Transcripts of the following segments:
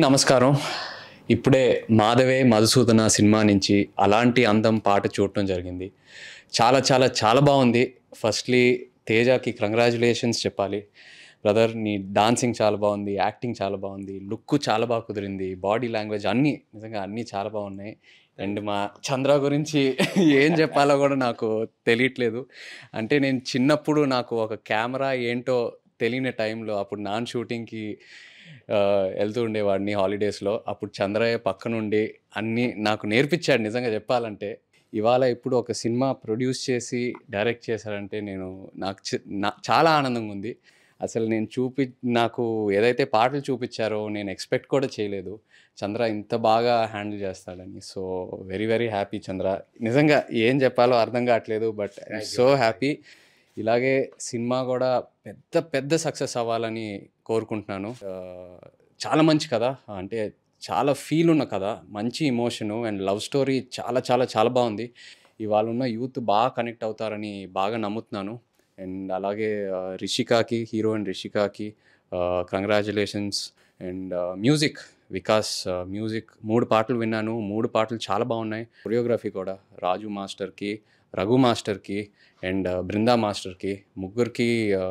నమస్కారం ఇప్పుడే మాధవే మధుసూదన సినిమా నుంచి అలాంటి అందం పాట చూడటం జరిగింది చాలా చాలా చాలా బాగుంది ఫస్ట్లీ తేజకి కంగ్రాచులేషన్స్ చెప్పాలి బ్రదర్ నీ డాన్సింగ్ చాలా బాగుంది యాక్టింగ్ చాలా బాగుంది లుక్ చాలా బాగా కుదిరింది బాడీ లాంగ్వేజ్ అన్నీ నిజంగా అన్నీ చాలా బాగున్నాయి అండ్ మా చంద్ర గురించి ఏం చెప్పాలో కూడా నాకు తెలియట్లేదు అంటే నేను చిన్నప్పుడు నాకు ఒక కెమెరా ఏంటో తెలియని టైంలో అప్పుడు నాన్ షూటింగ్కి ఆ, వెళ్తూ ఉండేవాడిని హాలిడేస్లో అప్పుడు చంద్రయ్య పక్కనుండి అన్నీ నాకు నేర్పించాడు నిజంగా చెప్పాలంటే ఇవాళ ఇప్పుడు ఒక సినిమా ప్రొడ్యూస్ చేసి డైరెక్ట్ చేశారంటే నేను నాకు చి- నా- చాలా ఆనందంగా ఉంది అసలు నేను చూపి నాకు ఏదైతే పాటలు చూపించారో నేను ఎక్స్పెక్ట్ కూడా చేయలేదు చంద్ర ఇంత బాగా హ్యాండిల్ చేస్తాడని so very very happy Chandra నిజంగా ఏం చెప్పాలో అర్థం కావట్లేదు బట్ సో హ్యాపీ ఇలాగే సినిమా కూడా పెద్ద పెద్ద సక్సెస్ అవ్వాలని కోరుకుంటున్నాను ఆ, చాలా మంచి కథ అంటే చాలా ఫీల్ ఉన్న కథ మంచి ఇమోషను అండ్ లవ్ స్టోరీ చాలా చాలా చాలా బాగుంది ఇవాళ ఉన్న యూత్ బాగా కనెక్ట్ అవుతారని బాగా నమ్ముతున్నాను అండ్ అలాగే ఆ, రిషికాకి హీరో అండ్ రిషికాకి congratulations and music Vikas music మూడు పాటలు విన్నాను మూడు పాటలు చాలా బాగున్నాయి కొరియోగ్రఫీ కూడా రాజు మాస్టర్కి రఘు మాస్టర్కి అండ్ బృందా మాస్టర్కి ముగ్గురికి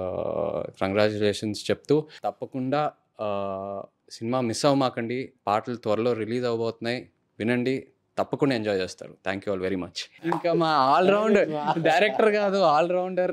కంగ్రాచులేషన్స్ చెప్తూ తప్పకుండా ఆ, సినిమా మిస్ అవ్వమాకండి పాటలు త్వరలో రిలీజ్ అవబోతున్నాయి వినండి తప్పకుండా ఎంజాయ్ చేస్తారు thank you all very much ఇంకా మా ఆల్రౌండర్ డైరెక్టర్ కాదు ఆల్రౌండర్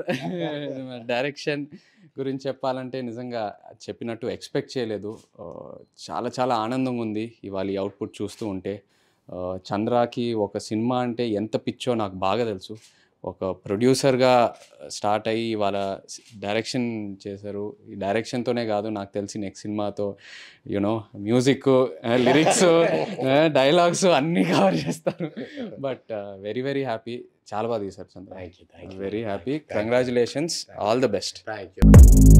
డైరెక్షన్ గురించి చెప్పాలంటే నిజంగా చెప్పినట్టు ఎక్స్పెక్ట్ చేయలేదు ఆ, చాలా చాలా ఆనందంగా ఉంది ఇవాళ ఈ అవుట్పుట్ చూస్తూ ఉంటే ఆ, చంద్రాకి ఒక సినిమా అంటే ఎంత పిచ్చో నాకు బాగా తెలుసు ఒక ప్రొడ్యూసర్గా స్టార్ట్ అయ్యి వాళ్ళ డైరెక్షన్ చేశారు ఈ డైరెక్షన్తోనే కాదు నాకు తెలిసి నెక్స్ట్ సినిమాతో యూనో మ్యూజిక్ లిరిక్స్ డైలాగ్స్ అన్నీ కవర్ చేస్తారు బట్ వెరీ వెరీ హ్యాపీ చాలా బాగా తీశారు Chandra thank you thank you very happy congratulations all the best thank you